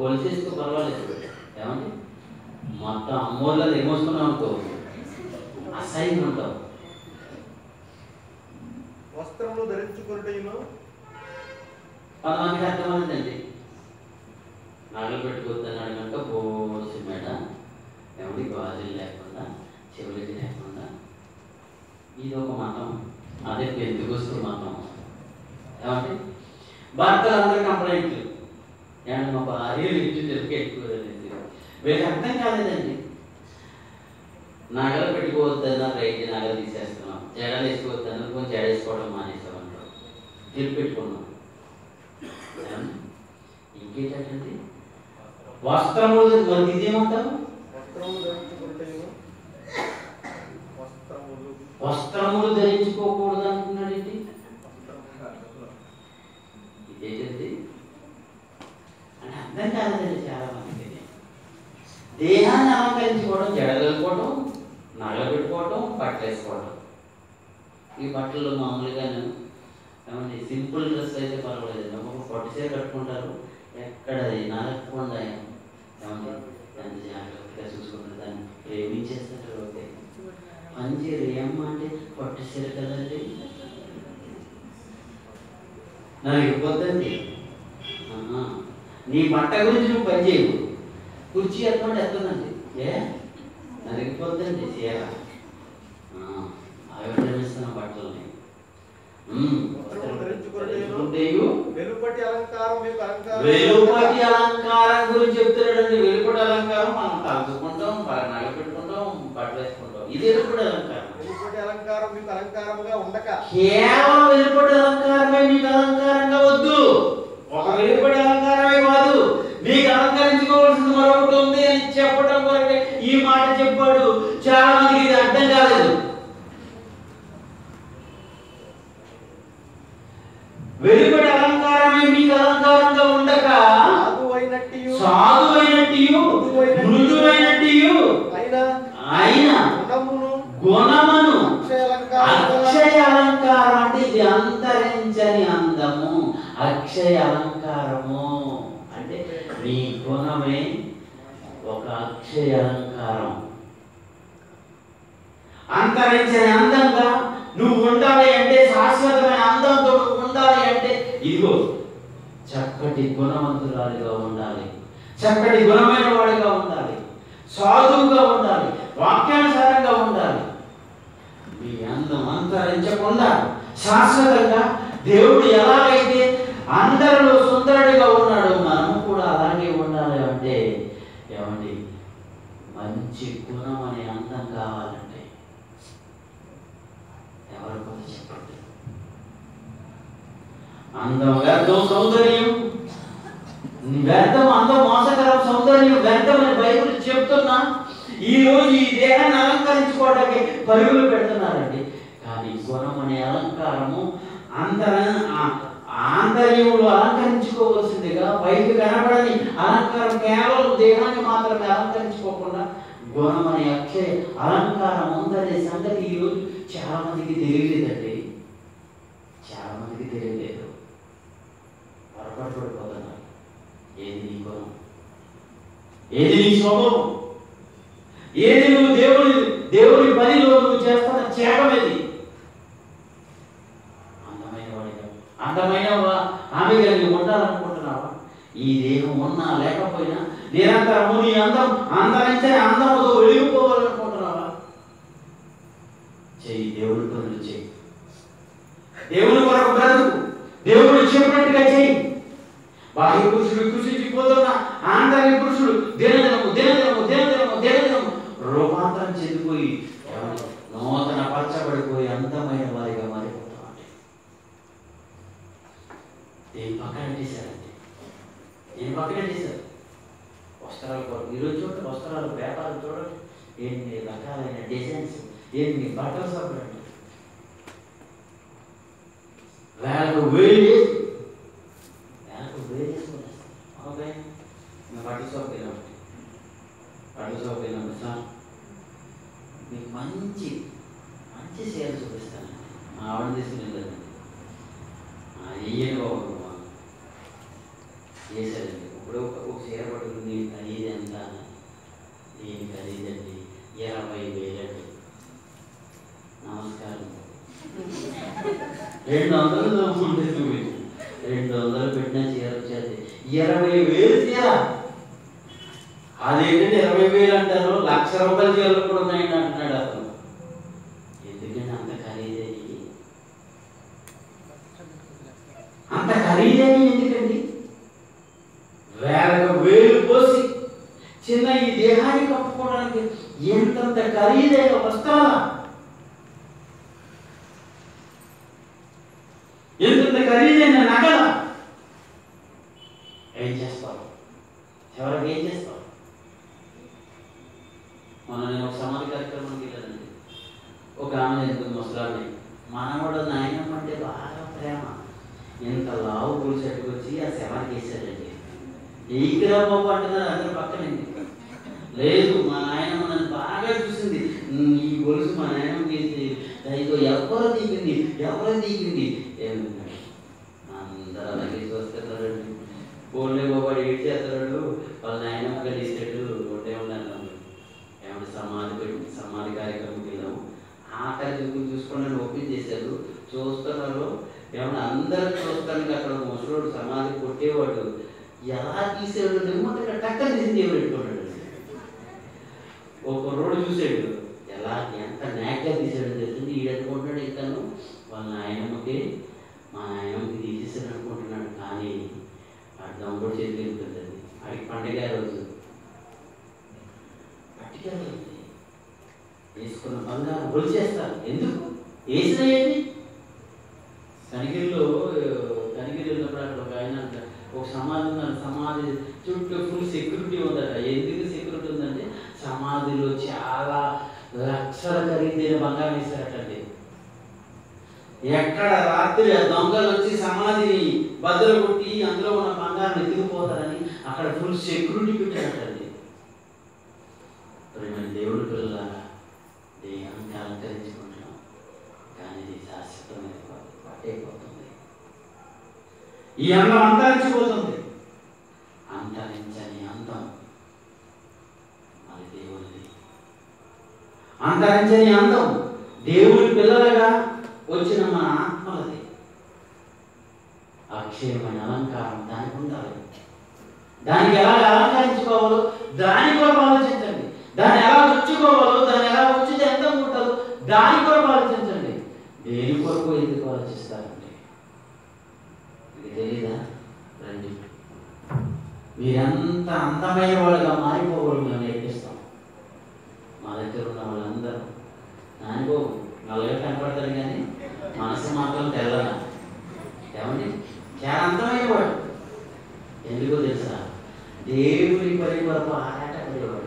కొలిసేసుకో పర్వాలేదు ఏమండి మొత్తం అమ్మోళ్ళది ఏమోసుకున్నావు అనుకో అసహ్యం ఉంటావు వస్త్రములు ధరించుకున్నటయును కొంతమందికి అర్థమైందండి నగలు పెట్టుకోవద్దని కనుక బోసి మేడ ఎవడి గాజులు లేకుండా చెవులకి లేకుండా ఇది ఒక మతం అదే పెద్దగుస్తు మతం ఏమండి భర్తలు అందరూ కంప్లైంట్లు ఏమంటే మా భార్యలు ఇంటి తెలుగు ఎక్కువ వీళ్ళకి అర్థం కాలేదండి నగలు పెట్టుకోవద్దన్న రైతు నగలు తీసేస్తున్నాం జడలు వేసుకోవద్దన్న కొంచెం జడ వేసుకోవడం మానేసామంటారు తిరిగి పెట్టుకున్నాం ఏమండి? ఇంకేంటండి వస్త్రములు మరి ఇదేమంటారు వస్త్రములు ధరించుకున్నటయును వస్త్రములు వస్త్రములు ధరించుకోకూడదు అంటున్నాడండి ఇదేంటండి అని అర్థం కాలేదండి చాలా మందికి దేహాన్ని అలంకరించుకోవడం జడగలుకోవడం నగలబెట్టుకోవడం బట్టలు వేసుకోవడం ఈ బట్టలు మామూలుగాను ఏమండి సింపుల్ డ్రెస్ అయితే పర్వాలేదు ఒక పొట్టిసే కట్టుకుంటారు ఎక్కడ అది నలగకుండా ఏమండి ఎంత జాగ్రత్తగా చూసుకుంటారు దాన్ని ప్రేమించేస్తారు ఓకే పంజీరు ఏమ్మ అంటే పొట్టిసీర కదండి నలిగిపోద్దండి ఆహా. నీ బట్ట గురించి నువ్వు పని చేయవు కుర్చీ ఎత్తుకుంటే ఎత్తుందండి ఏ నలిగిపోద్దండి చీర అవి ప్రేమిస్తున్న బట్టలని ఉమ్, వస్త్రములు ధరించుకున్నటయును ధరించుకుంటేయు వెలుపటి అలంకారం మీకు అలంకారం వెలుపటి అలంకారం గురించి చెప్తున్నాడండి వెలుపటి అలంకారం మనం తలుచుకుంటాం నగ పెట్టుకుంటాం బట్టలు వేసుకుంటాం ఇది వెలుపటి అలంకారం వెలుపటి అలంకారం మీకు అలంకారముగా ఉండక కేవలం వెలుపటి అలంకారమే మీకు అలంకారంగా వద్దు ఒక వెలుపటి అలంకారమే కాదు మీకు అలంకరించుకోవాల్సింది మరొకటి ఉంది అని చెప్పడం కొరకే ఈ మాట చెప్పాడు చాలా మందికి ఇది అర్థం కాలేదు వెలుపటి అలంకారమే మీకు అలంకారంగా ఉండక సాధు అయినట్టు సాధువైనట్టు మృదువైనట్టు అయిన ఆయన గుణమును గుణమును అక్షయ అలంకారముగా అక్షయ అలంకారం అంటే ఇది అంతరించని అందము అక్షయ అలంకారము అంటే నీ గుణమే ఒక అక్షయ అలంకారం అంతరించని అందంగా నువ్వు ఉండాలి అంటే శాశ్వతమైన అందంతో నువ్వు ఉండాలి అంటే ఇదిగో చక్కటి గుణవంతురాలిగా ఉండాలి చక్కటి గుణమైన వాడిగా ఉండాలి సాధువుగా ఉండాలి వాక్యానుసారంగా ఉండాలి మీ అందం అంతరించకుండా శాశ్వతంగా దేవుడు ఎలాగైతే అందరిలో సుందరుడిగా ఉన్నాడో మనము కూడా అలాగే ఉండాలి అంటే ఏమండి మంచి గుణం అనే అందం కావాలంటే ఎవరు కూడా చెప్పండి అందం వ్యర్థం సౌందర్యం వ్యర్థం అందం మోసకరం సౌందర్యం వ్యర్థం అని బైబిల్ చెప్తున్నా ఈ రోజు ఈ దేహాన్ని అలంకరించుకోవడానికి పరుగులు పెడుతున్నారండి కానీ గుణం అనే అలంకారము అంతర ఆ- ఆంతర్యములు అలంకరించుకోవలసిందిగా పైకి కనబడని అలంకారం కేవలం దేహాన్ని మాత్రమే అలంకరించుకోకుండా గుణం అనే అక్షయ అలంకారం ఉందనే సంగతి ఈరోజు చాలా మందికి తెలియలేదండి చాలా మందికి తెలియలేదు పొరపాటు పడిపోతున్నారు ఏది నీ గుణం ఏది నీ స్వభావం ఏది నువ్వు దేవుని దేవుని పనిలో నువ్వు చేస్తున్న త్యాగం ఏది అందమైన వాడిగా అందమైన వా- ఆమెగా నువ్వు ఉండాలనుకుంటున్నావా ఈ దేహం ఉన్నా లేకపోయినా నిరంతరము నీ అందం అంతరించని అందముతో వెలిగిపోవాలనుకుంటున్నావా చెయ్యి దేవుడి పనులు చెయ్యి దేవుని కొరకు బ్రతుకు దేవుడు చెప్పినట్టుగా చెయ్యి బాహ్య పురుషుడు కృషించిపోతున్న ఆంతర్య పురుషుడు దినదినము దినదినము దినదినము దినదినము రూపాంతరం చెందిపోయి ఏమండి? నూతన పరచబడిపోయి అందమైన వారిగా మారిపోతామండి ఏం పక్కన చేశారండి ఏం పక్కన చేశారు వస్త్రాల కొరకు ఈరోజు చూడండి వస్త్రాలు వ్యాపారం చూడండి ఎన్ని రకాలైన డిజైన్స్ ఎన్ని బట్టలు సబ్బులండి వేలకు వేలు వేసి వేలకు వేలు వేసుకునేస్తారు ఓకే మేము బట్టల షాప్కి వెళ్ళామండి బట్టల షాప్కి వెళ్ళాము సార్ మీకు మంచి మంచి సేల్ చూపిస్తానండి మా ఆవిడ తీసుకుని వెళ్ళానండి వెయ్యని బాబు చేశారండి ఇప్పుడు ఒక ఒక చీర పడుతుంది ఖరీదు ఎంత దీని ఖరీదండి ఇరవై వేలండి నమస్కారం రెండు వందలు ఉంటే చూపించు రెండు వందలు పెట్టిన చీర వచ్చేది ఇరవై వేలు చీర అదేంటంటే ఇరవై వేలు అంటారు లక్ష రూపాయల చీరలు కూడా ఉన్నాయండి అంటున్నాడు అతను ఎందుకంటే అంత ఖరీదైనవి అంత ఖరీదైనవి ఎందుకండి వేల వేలు పోసి చిన్న ఈ దేహాన్ని కప్పుకోవడానికి ఎంతంత ఖరీదైన వస్త్రాల ఎంతంత ఖరీదైన నగల ఏం చేస్తావు చివరికి ఏం చేస్తావు మొన్న నేను ఒక సమాధి కార్యక్రమానికి వెళ్ళానండి ఒక ఆమె ఎంత ముసలామె మనవాడు నాయనమ్మ అంటే బాగా ప్రేమ ఇంత లావు పులిసెట్టుకు వచ్చి ఆ శవానికి వేసాడండి ఈకిరా బాబు అంటున్నారు అందరు పక్కనండి లేదు మా నాయనమ్మ నన్ను బాగా చూసింది "ఉమ్, ఈ గొలుసు మా నాయనమ్మ తీసి ఇదో ఎవరో తీపింది ఎవరో తీపింది ఏమన్నాడు అందరూ అలాగే చూస్తున్నారండి ఓన్లీ బాబు ఏడు చేస్తున్నాడు వాళ్ళ నాయనమ్మ తీసేట్టు ఒకటే ఉన్నాను ఏమంటే సమాధి పెట్టి సమాధి కార్యక్రమంకి వెళ్ళాము ఆఖరి చూపు చూసుకుని ఓపెన్ చేశారు చూస్తున్నారు ఏమన్నా అందరూ చూస్తానికి అక్కడ ముసలోడు సమాధి కొట్టేవాడు ఎలా తీసాడు నెమ్మదిగా టక్కన తీసి దేవుడు పెట్టుకున్నాడు ఒక రోడ్డు చూసాడు ఎలా ఎంత నాగ్గా తీసాడు తెలిసింది ఈడనుకుంటున్నాడు ఇతను వాళ్ళ నాయనమ్మకి మా నాయనమ్మకి తీసేసాడు అనుకుంటున్నాడు కానీ ఆ దొంగడు చేతి వెళ్తుంది అది ఆడికి పండగ రోజు పట్టుకెళ్ళండి వేసుకున్న బంగారం ఒలిచేస్తారు ఎందుకు వేసిన ఏంటి కనిగిరిలో కనిగిరి వెళ్ళినప్పుడు అక్కడ ఒక ఆయన అంట, ఒక సమాధి ఉన్నారు సమాధి చుట్టూ ఫుల్ సెక్యూరిటీ ఉందట ఎందుకు సెక్యూరిటీ ఉందంటే సమాధిలో చాలా లక్షల ఖరీదైన బంగారం వేశారటండి ఎక్కడ రాత్రి ఆ దొంగలు వచ్చి సమాధిని బద్దలు కొట్టి అందులో ఉన్న బంగారం ఎత్తుకుపోతారని అక్కడ ఫుల్ సెక్యూరిటీ పెట్టారటండి ప్రేమ దేవుడి పిల్లలారా దేహాన్ని అలంకరించుకుంటున్నాం కానీ ఇది శాశ్వతమైన పట్టేపోతుంది ఈ అందం అంతరించిపోతుంది అంతరించని అందం మరి దేవుడిది అంతరించని అందం దేవుడి పిల్లలుగా వచ్చిన మన ఆత్మలది అక్షయమైన అలంకారం దానికి ఉండాలి దానికి ఎలా అలంకరించుకోవాలో దాని కొరకు ఆలోచించండి దాన్ని ఎలా ఉంచుకోవాలో దాన్ని ఎలా ఉంచితే ఎంత ఉంటుందో దాని కొరకు ఆలోచించండి దేని కొరకు ఎందుకు ఆలోచిస్తారండి ఇది తెలీదా రండి మీరెంత అందమైన వాళ్ళుగా మారిపోవాలి మేము నేర్పిస్తాం మా దగ్గర ఉన్న వాళ్ళందరూ నానిగో నల్లగా కనపడతారు కానీ మనసు మాత్రం తెల్లగా ఏమండి చాలా అందమైన వాడు ఎందుకో తెలుసా దేవుని పని వరకు ఆరాటపడేవాడు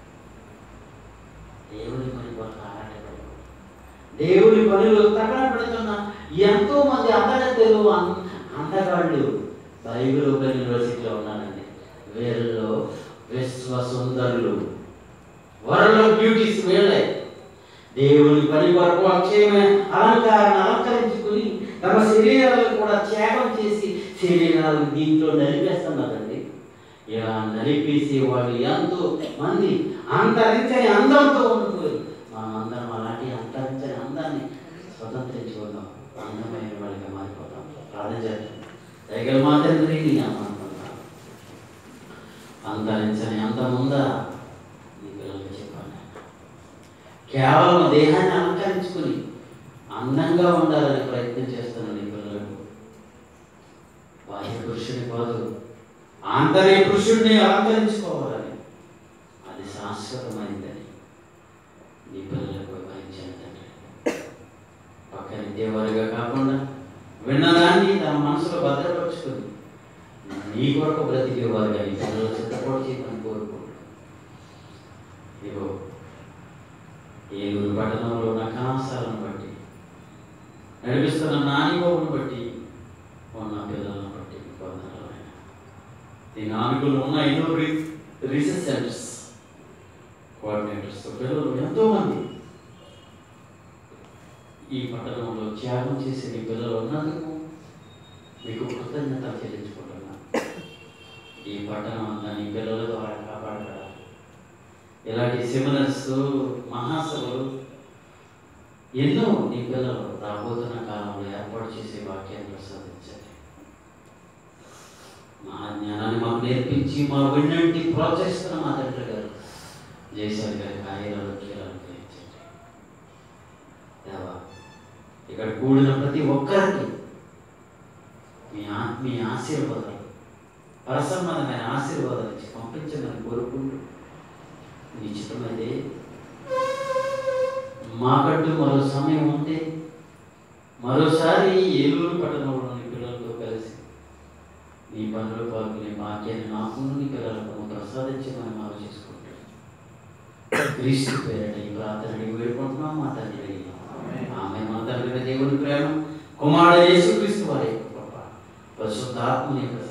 దేవుని పని వరకు ఆరాటపడేవాడు దేవుని పనిలో తగడ పెడుతున్న ఎంతో మంది అందగత్తెలు అం- అందగాళ్ళు బైబిల్ ఓపెన్ యూనివర్సిటీలో ఉన్నారండి వీళ్ళలో విశ్వ సుందరులు వరల్డ్ బ్యూటీస్ వీళ్ళే దేవుని పని కొరకు అక్షయమైన అలంకారాన్ని అలంకరించుకుని తమ శరీరాలను కూడా త్యాగం చేసి శరీరాలను దీంట్లో నలిపేస్తున్నారండి ఇలా నలిపేసే వాళ్ళు ఎంతో మంది అంతరించని అందంతో ఉండిపోయి మనం అందరం అలాంటి అంతరించని అందాన్ని స్వతంత్రించుకుందాం అందమైన వాళ్ళకి మారిపోతాం ప్రార్థన చేద్దాం దగ్గర మాత్రం తిరిగి అనుకుంటాం అంతరించని అందం ఉందా నీ పిల్లలకి చెప్పండి కేవలం దేహాన్ని అలంకరించుకుని అందంగా ఉండాలని ప్రయత్నం చేస్తున్న నీ పిల్లలకు బాహ్య పురుషుని కాదు ఆంతర్య పురుషుడిని అలంకరించుకోవాలని అది శాశ్వతమైందని నీ పిల్లలకు వివరించాను తండ్రి పక్కనిద్దేవారుగా కాకుండా విన్నదాన్ని తన మనసులో భద్రపరుచుకుని నీ కొరకు బ్రతికేవారుగా నీ పిల్లలు సిద్ధపడి చేయమని కోరుకుంటున్నాను ఇగో ఏలూరు పట్టణంలో ఉన్న కళాశాలను బట్టి నడిపిస్తున్న నానిగోపును బట్టి ఉన్న పిల్లలను బట్టి వందనాలైన దీని ఆనుకులు ఉన్న ఎన్నో రీ- రీసెర్చ్ సెంటర్స్ కోఆర్డినేటర్స్ పిల్లలు ఎంతో మంది ఈ పట్టణంలో త్యాగం చేసే మీ పిల్లలు ఉన్నందుకు మీకు కృతజ్ఞత చెల్లించుకుంటున్నా ఈ పట్టణం అంతా నీ పిల్లల ద్వారా కాపాడబడాలి ఇలాంటి సెమినర్స్ మహాసభలు ఎన్నో నీ పిల్లలు రాబోతున్న కాలంలో ఏర్పాటు చేసే వాక్యాన్ని ప్రసాదించండి మా జ్ఞానాన్ని మాకు నేర్పించి మా వెన్నంటి ప్రోత్సహిస్తున్న మా తండ్రి గారు జయశాలి గారి కార్యాలను కీలను గ్రహించండి దేవా ఇక్కడ కూడిన ప్రతి ఒక్కరికి మీ ఆత్మీయ ఆశీర్వాదాలు పరసమ్మతమైన ఆశీర్వాదాలు ఇచ్చి పంపించమని కోరుకుంటూ నిశ్చితమైతే మాకంటూ మరో సమయం ఉంటే మరోసారి ఏలూరు పట్టణంలోని పిల్లలతో కలిసి నీ పనులు పాల్గొనే భాగ్యాన్ని నాకు నీ పిల్లలకు ప్రసాదించమని మనం చేసుకుంటాం క్రీస్తు పేరట ఈ ప్రార్థన అడిగి వేడుకుంటున్నాం మా తండ్రి ఆమె మా తండ్రి దేవుని ప్రేమ కుమారుడు యేసు క్రీస్తు వారి యొక్క కృప పరిశుద్ధాత్మని యొక్క